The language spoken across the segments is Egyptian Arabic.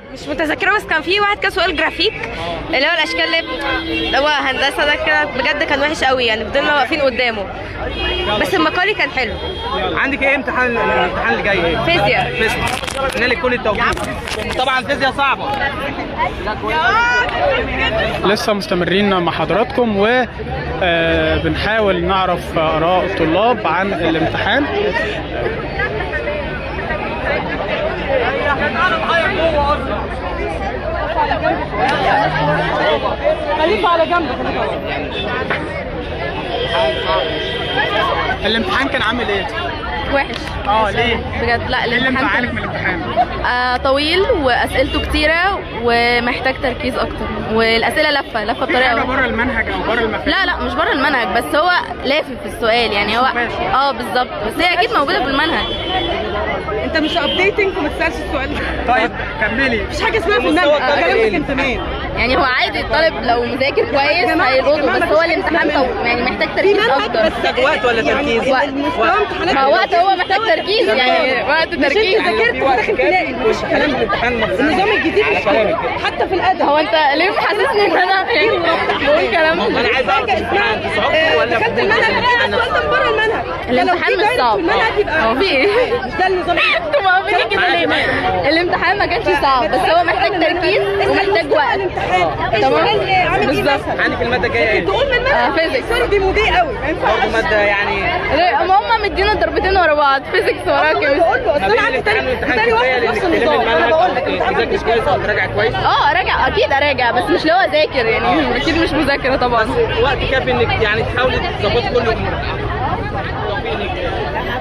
مش متذكره بس كان في واحد كان سؤال جرافيك اللي هو الاشكال اللي اللي هو هندسه ده كده بجد كان وحش قوي يعني فضلنا واقفين قدامه بس المقالي كان حلو عندك ايه امتحان الامتحان اللي جاي ايه؟ فيزياء فيزياء نالي كل التوفيق طبعا الفيزياء صعبه لسه مستمرين مع حضراتكم وبنحاول نعرف آراء الطلاب عن الامتحان خليفه على جنب الامتحان كان عامل ايه؟ وحش اه ليه؟ بجد لا ايه اللي الامتحان مزعلك كان من الامتحان؟ آه طويل واسئلته كتيره ومحتاج تركيز اكتر والاسئله لفه لفه في حاجه بطريقه بره المنهج او بره المفاهيم لا لا مش بره المنهج بس هو لافف في السؤال يعني هو اه بالظبط بس هي اكيد موجوده في المنهج انت مش ابديتنج وما تسالش السؤال ده طيب كملي مفيش حاجه اسمها في مستوى المنهج الطالب كلامك إيه؟ انت مين يعني هو عادي الطالب لو مذاكر كويس جماعة- هيلقطه جماعة بس مفيش هو حاجة الامتحان اسمها طو... يعني محتاج في تركيز منهج اكتر بس محتاج وقت ولا تركيز؟ وقت المستوى امتحانات ما هو وقت هو محتاج تركيز يعني وقت مش تركيز انت ذاكرت وداخل تلاقي مش الكلام ده الامتحان مفروض النظام الجديد مش كده حتى في الادب هو انت ليه محسسني ان انا يعني بقول كلام انا عايز اعرف الامتحان في صعوبته ولا دخلت المنهج تلاقي السؤال ده بره المنهج الامتحان ده لو مش في صعب في المنهج يبقى هو في ايه؟ مش ده النظام انتوا موافقين كده ليه؟ الامتحان ما كانش صعب بس هو محتاج تركيز ومحتاج وقت الامتحان تمام. السؤال عامل ايه بالظبط. مثلا عندك الماده الجايه ايه؟ تقول من آه، المنهج فيزيكس. سوري دي مضيء قوي ما برضه ينفعش ماده يعني ليه؟ ما هم مدينا ضربتين ورا بعض فيزيكس ورا بقول كيمستري له اصل ما انا بين عندي الامتحان تاني والامتحان تاني واحد كفايه نفس لانك تلم النظام انا المنهج بقول لك تذاكر كويس او تراجع كويس اه اراجع اكيد اراجع بس مش اللي هو اذاكر يعني اكيد مش مذاكره طبعا وقت كافي انك يعني تحاولي تظبطي كل امورك توفيق ليك.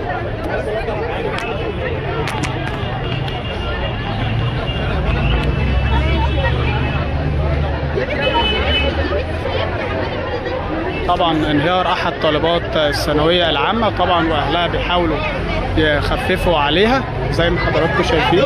طبعا انهيار احد طالبات الثانويه العامه طبعا واهلها بيحاولوا يخففوا عليها زي ما حضراتكم شايفين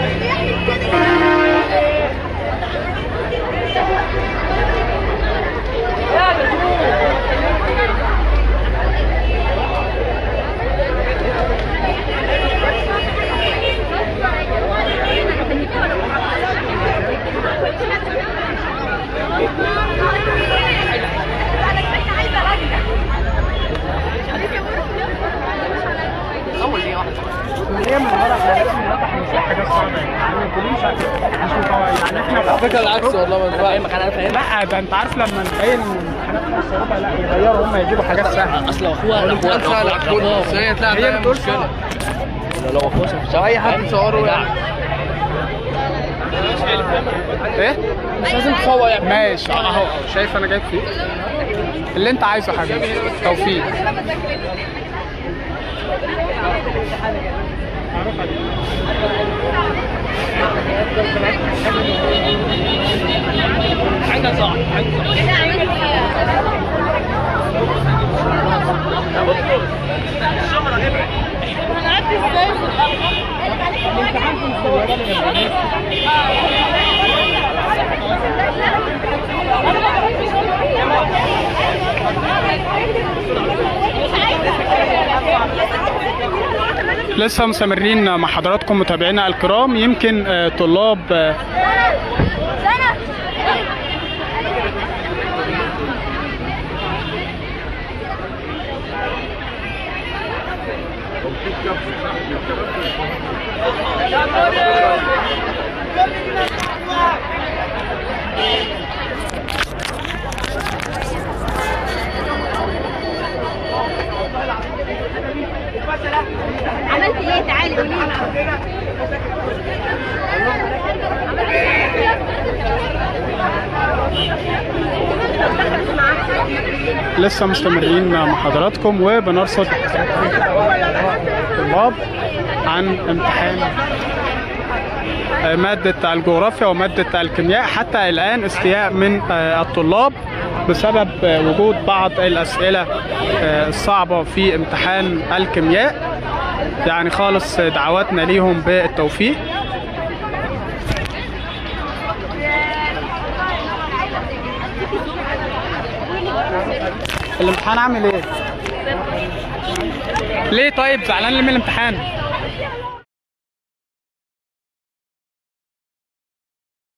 ليه من ورا احنا لازم نفتح مش حاجه صعبه يعني ما تقوليش مش متوقع يعني احنا فكره العكس والله ما فاهمك انا فاهم لا ده انت عارف لما نبين ان الامتحانات صعوبه لا يغيروا هم يجيبوا حاجات سهله اصل اخوها الامتحان سهل على الكل بس هي تلعب هي بتقول صعب لو اخوها في اي حد يصوره يعني ايه مش لازم تصور يعني ماشي اهو أهو. شايف انا جايب فيه اللي انت عايزه يا حبيبي توفيق حاجه صح حاجه صح لسه مستمرين مع حضراتكم متابعينا الكرام يمكن آه، طلاب آه، عملت ايه تعالي قولي لسه مستمرين مع حضراتكم وبنرصد طلاب عن امتحان آه، مادة الجغرافيا ومادة الكيمياء حتى الآن استياء من آه، الطلاب بسبب آه، وجود بعض الأسئلة آه، الصعبة في امتحان الكيمياء يعني خالص دعواتنا ليهم بالتوفيق الامتحان عامل ايه؟ ليه طيب زعلان ليه من الامتحان؟